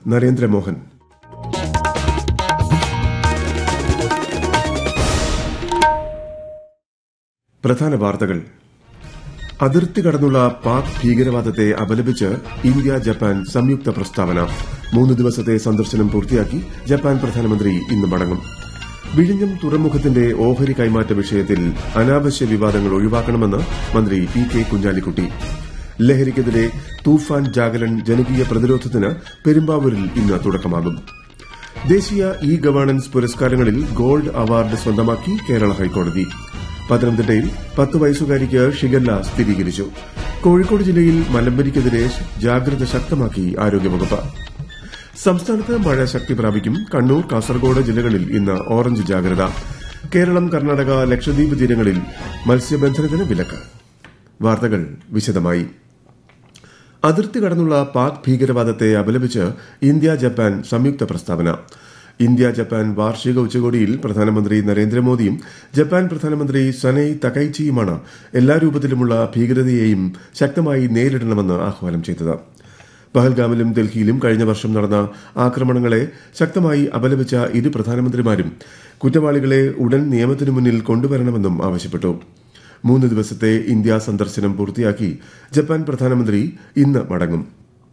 നരേന്ദ്രമോഹൻ പ്രധാന വാർത്തകൾ അതിർത്തി കടന്നുള്ള പാക് ഭീകരവാദത്തെ അപലപിച്ച് ഇന്ത്യ ജപ്പാൻ സംയുക്ത പ്രസ്താവന മൂന്ന് ദിവസത്തെ സന്ദർശനം പൂർത്തിയാക്കി ജപ്പാൻ പ്രധാനമന്ത്രി ഇന്ന് മടങ്ങും വിഴിഞ്ഞം തുറമുഖത്തിന്റെ ഓഹരി കൈമാറ്റ വിഷയത്തിൽ അനാവശ്യ വിവാദങ്ങൾ ഒഴിവാക്കണമെന്ന് മന്ത്രി പി കെ കുഞ്ഞാലിക്കുട്ടി ലഹരിക്കെതിരെ തൂഫാൻ ജാഗരൺ ജനകീയ പ്രതിരോധത്തിന് പെരുമ്പാവൂരിൽ ഇന്ന് തുടക്കമാകും ദേശീയ ഇ ഗവേണൻസ് പുരസ്കാരങ്ങളിൽ ഗോൾഡ് അവാർഡ് സ്വന്തമാക്കി കേരള ഹൈക്കോടതി പത്തനംതിട്ടയിൽ പത്ത് വയസ്സുകാരിക്ക് ഷിഗല്ല സ്ഥിരീകരിച്ചു കോഴിക്കോട് ജില്ലയിൽ മലമ്പനിക്കെതിരെ ജാഗ്രത ശക്തമാക്കി ആരോഗ്യവകുപ്പ് സംസ്ഥാനത്ത് മഴ ശക്തി പ്രാപിക്കും കണ്ണൂർ കാസർഗോഡ് ജില്ലകളിൽ ഇന്ന് ഓറഞ്ച് ജാഗ്രത കേരളം കർണാടക ലക്ഷദ്വീപ് തീരങ്ങളിൽ മത്സ്യബന്ധനത്തിന് വിലക്ക് വാർത്തകൾ വിശദമായി അതിർത്തി കടന്നുള്ള പാക് ഭീകരവാദത്തെ അപലപിച്ച് ഇന്ത്യ ജപ്പാൻ സംയുക്ത പ്രസ്താവന ഇന്ത്യ ജപ്പാൻ വാർഷിക ഉച്ചകോടിയിൽ പ്രധാനമന്ത്രി നരേന്ദ്രമോദിയും ജപ്പാൻ പ്രധാനമന്ത്രി സനൈ തകൈച്ചിയുമാണ് എല്ലാ രൂപത്തിലുമുള്ള ഭീകരതയെയും ശക്തമായി നേരിടണമെന്ന് ആഹ്വാനം ചെയ്തത് പഹൽഗാമിലും ഡൽഹിയിലും കഴിഞ്ഞ വർഷം നടന്ന ആക്രമണങ്ങളെ ശക്തമായി അപലപിച്ച ഇരു പ്രധാനമന്ത്രിമാരും കുറ്റവാളികളെ ഉടൻ നിയമത്തിനു മുന്നിൽ കൊണ്ടുവരണമെന്നും ആവശ്യപ്പെട്ടു മൂന്ന് ദിവസത്തെ ഇന്ത്യ സന്ദർശനം പൂർത്തിയാക്കി ജപ്പാൻ പ്രധാനമന്ത്രി ഇന്ന് മടങ്ങും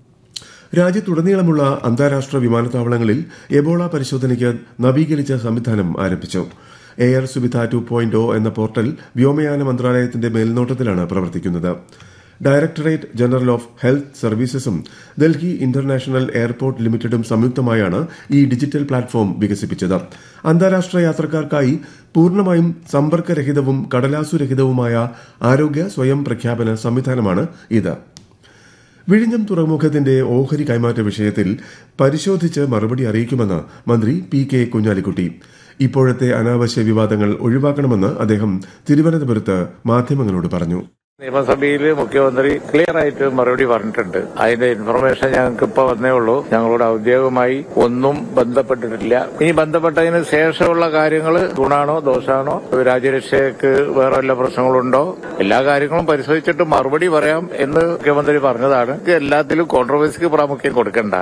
രാജ്യത്തുടനീളമുള്ള അന്താരാഷ്ട്ര വിമാനത്താവളങ്ങളിൽ എബോള പരിശോധനയ്ക്ക് നവീകരിച്ച സംവിധാനം ആരംഭിച്ചു എയർ സുവിധ ടു പോയിന്റ് എന്ന പോർട്ടൽ വ്യോമയാന മന്ത്രാലയത്തിന്റെ മേൽനോട്ടത്തിലാണ് പ്രവർത്തിക്കുന്നത് ഡയറക്ടറേറ്റ് ജനറൽ ഓഫ് ഹെൽത്ത് സർവീസസും ഡൽഹി ഇന്റർനാഷണൽ എയർപോർട്ട് ലിമിറ്റഡും സംയുക്തമായാണ് ഈ ഡിജിറ്റൽ പ്ലാറ്റ്ഫോം വികസിപ്പിച്ചത് അന്താരാഷ്ട്ര യാത്രക്കാർക്കായി പൂർണ്ണമായും സമ്പർക്കരഹിതവും കടലാസുരഹിതവുമായ ആരോഗ്യ സ്വയം പ്രഖ്യാപന സംവിധാനമാണ് ഇത് വിഴിഞ്ഞം തുറമുഖത്തിന്റെ ഓഹരി കൈമാറ്റ വിഷയത്തിൽ പരിശോധിച്ച് മറുപടി അറിയിക്കുമെന്ന് മന്ത്രി പി കെ കുഞ്ഞാലിക്കുട്ടി ഇപ്പോഴത്തെ അനാവശ്യ വിവാദങ്ങൾ ഒഴിവാക്കണമെന്ന് അദ്ദേഹം തിരുവനന്തപുരത്ത് മാധ്യമങ്ങളോട് പറഞ്ഞു നിയമസഭയിൽ മുഖ്യമന്ത്രി ക്ലിയർ ആയിട്ട് മറുപടി പറഞ്ഞിട്ടുണ്ട് അതിന്റെ ഇൻഫർമേഷൻ ഞങ്ങൾക്ക് ഇപ്പൊ വന്നേ ഉള്ളൂ ഞങ്ങളോട് ഔദ്യോഗികമായി ഒന്നും ബന്ധപ്പെട്ടിട്ടില്ല ഇനി ബന്ധപ്പെട്ടതിന് ശേഷമുള്ള കാര്യങ്ങൾ ഗുണാണോ ദോഷാണോ രാജ്യരക്ഷയ്ക്ക് വേറെ വല്ല പ്രശ്നങ്ങളുണ്ടോ എല്ലാ കാര്യങ്ങളും പരിശോധിച്ചിട്ട് മറുപടി പറയാം എന്ന് മുഖ്യമന്ത്രി പറഞ്ഞതാണ് എല്ലാത്തിലും കോൺട്രവേഴ്സിക്ക് പ്രാമുഖ്യം കൊടുക്കണ്ട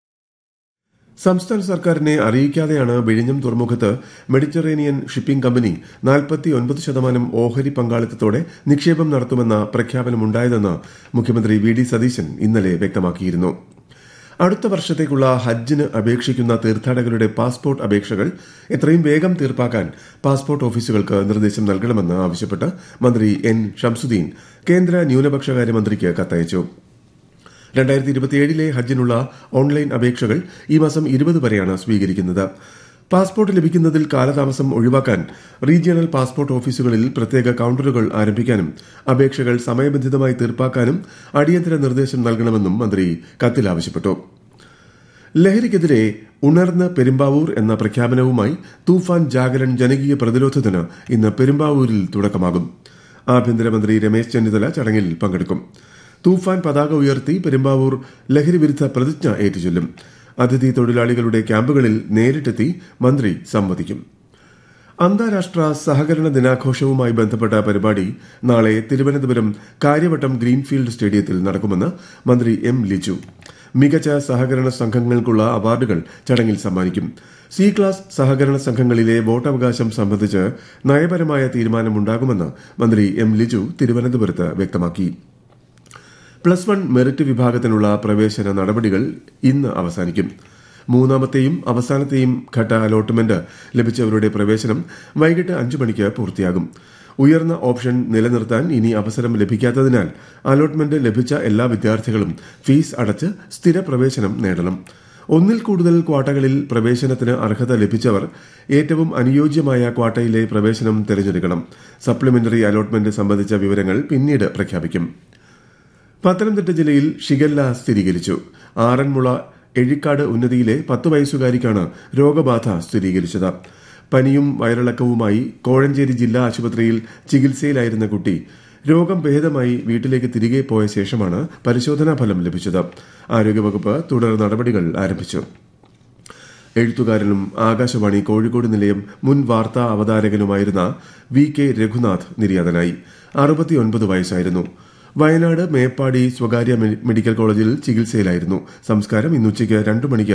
സംസ്ഥാന സർക്കാരിനെ അറിയിക്കാതെയാണ് വിഴിഞ്ഞം തുറമുഖത്ത് മെഡിറ്ററേനിയൻ ഷിപ്പിംഗ് കമ്പനി നാൽപ്പത്തിയൊൻപത് ശതമാനം ഓഹരി പങ്കാളിത്തത്തോടെ നിക്ഷേപം നടത്തുമെന്ന പ്രഖ്യാപനമുണ്ടായതെന്ന് മുഖ്യമന്ത്രി വി ഡി സതീശൻ ഇന്നലെ വ്യക്തമാക്കിയിരുന്നു അടുത്ത വർഷത്തേക്കുള്ള ഹജ്ജിന് അപേക്ഷിക്കുന്ന തീർത്ഥാടകരുടെ പാസ്പോർട്ട് അപേക്ഷകൾ എത്രയും വേഗം തീർപ്പാക്കാൻ പാസ്പോർട്ട് ഓഫീസുകൾക്ക് നിർദ്ദേശം നൽകണമെന്ന് ആവശ്യപ്പെട്ട് മന്ത്രി എൻ ഷംസുദ്ദീൻ കേന്ദ്ര ന്യൂനപക്ഷകാര്യ മന്ത്രിക്ക് കത്തയച്ചു രണ്ടായിരത്തി ഇരുപത്തിയേഴിലെ ഹജ്ജിനുള്ള ഓൺലൈൻ അപേക്ഷകൾ ഈ മാസം ഇരുപത് വരെയാണ് സ്വീകരിക്കുന്നത് പാസ്പോർട്ട് ലഭിക്കുന്നതിൽ കാലതാമസം ഒഴിവാക്കാൻ റീജിയണൽ പാസ്പോർട്ട് ഓഫീസുകളിൽ പ്രത്യേക കൌണ്ടറുകൾ ആരംഭിക്കാനും അപേക്ഷകൾ സമയബന്ധിതമായി തീർപ്പാക്കാനും അടിയന്തര നിർദ്ദേശം നൽകണമെന്നും മന്ത്രി കത്തിൽ ആവശ്യപ്പെട്ടു ലഹരിക്കെതിരെ ഉണർന്ന് പെരുമ്പാവൂർ എന്ന പ്രഖ്യാപനവുമായി തൂഫാൻ ജാഗരൺ ജനകീയ പ്രതിരോധത്തിന് ഇന്ന് പെരുമ്പാവൂരിൽ തുടക്കമാകും ആഭ്യന്തരമന്ത്രി രമേശ് ചെന്നിത്തല ചടങ്ങിൽ പങ്കെടുക്കും തൂഫാൻ പതാക ഉയർത്തി പെരുമ്പാവൂർ ലഹരി വിരുദ്ധ പ്രതിജ്ഞ ഏറ്റുചൊല്ലും അതിഥി തൊഴിലാളികളുടെ ക്യാമ്പുകളിൽ നേരിട്ടെത്തി മന്ത്രി സംവദിക്കും അന്താരാഷ്ട്ര സഹകരണ ദിനാഘോഷവുമായി ബന്ധപ്പെട്ട പരിപാടി നാളെ തിരുവനന്തപുരം കാര്യവട്ടം ഗ്രീൻഫീൽഡ് സ്റ്റേഡിയത്തിൽ നടക്കുമെന്ന് മന്ത്രി എം ലിജു മികച്ച സഹകരണ സംഘങ്ങൾക്കുള്ള അവാർഡുകൾ ചടങ്ങിൽ സമ്മാനിക്കും സി ക്ലാസ് സഹകരണ സംഘങ്ങളിലെ വോട്ടവകാശം സംബന്ധിച്ച് നയപരമായ തീരുമാനമുണ്ടാകുമെന്ന് മന്ത്രി എം ലിജു തിരുവനന്തപുരത്ത് വ്യക്തമാക്കി പ്ലസ് വൺ മെറിറ്റ് വിഭാഗത്തിനുള്ള പ്രവേശന നടപടികൾ ഇന്ന് അവസാനിക്കും മൂന്നാമത്തെയും അവസാനത്തെയും ഘട്ട അലോട്ട്മെന്റ് ലഭിച്ചവരുടെ പ്രവേശനം വൈകിട്ട് അഞ്ചു മണിക്ക് പൂർത്തിയാകും ഉയർന്ന ഓപ്ഷൻ നിലനിർത്താൻ ഇനി അവസരം ലഭിക്കാത്തതിനാൽ അലോട്ട്മെന്റ് ലഭിച്ച എല്ലാ വിദ്യാർത്ഥികളും ഫീസ് അടച്ച് സ്ഥിര പ്രവേശനം നേടണം ഒന്നിൽ കൂടുതൽ ക്വാട്ടകളിൽ പ്രവേശനത്തിന് അർഹത ലഭിച്ചവർ ഏറ്റവും അനുയോജ്യമായ ക്വാട്ടയിലെ പ്രവേശനം തിരഞ്ഞെടുക്കണം സപ്ലിമെന്ററി അലോട്ട്മെന്റ് സംബന്ധിച്ച വിവരങ്ങൾ പിന്നീട് പ്രഖ്യാപിക്കും പത്തനംതിട്ട ജില്ലയിൽ ഷിഗല്ല സ്ഥിരീകരിച്ചു ആറന്മുള എഴിക്കാട് ഉന്നതിയിലെ പത്ത് വയസ്സുകാരിക്കാണ് രോഗബാധ സ്ഥിരീകരിച്ചത് പനിയും വയറിളക്കവുമായി കോഴഞ്ചേരി ജില്ലാ ആശുപത്രിയിൽ ചികിത്സയിലായിരുന്ന കുട്ടി രോഗം ഭേദമായി വീട്ടിലേക്ക് തിരികെ പോയ ശേഷമാണ് പരിശോധനാ ഫലം ലഭിച്ചത് ആരോഗ്യവകുപ്പ് തുടർ നടപടികൾ ആരംഭിച്ചു എഴുത്തുകാരനും ആകാശവാണി കോഴിക്കോട് നിലയം മുൻ വാർത്താ അവതാരകനുമായിരുന്ന വി കെ രഘുനാഥ് നിര്യാതനായി അറുപത്തിയൊൻപത് വയസ്സായിരുന്നു വയനാട് മേപ്പാടി സ്വകാര്യ മെഡിക്കൽ കോളേജിൽ ചികിത്സയിലായിരുന്നു സംസ്കാരം ഇന്നുച്ചയ്ക്ക് രണ്ടു മണിക്ക്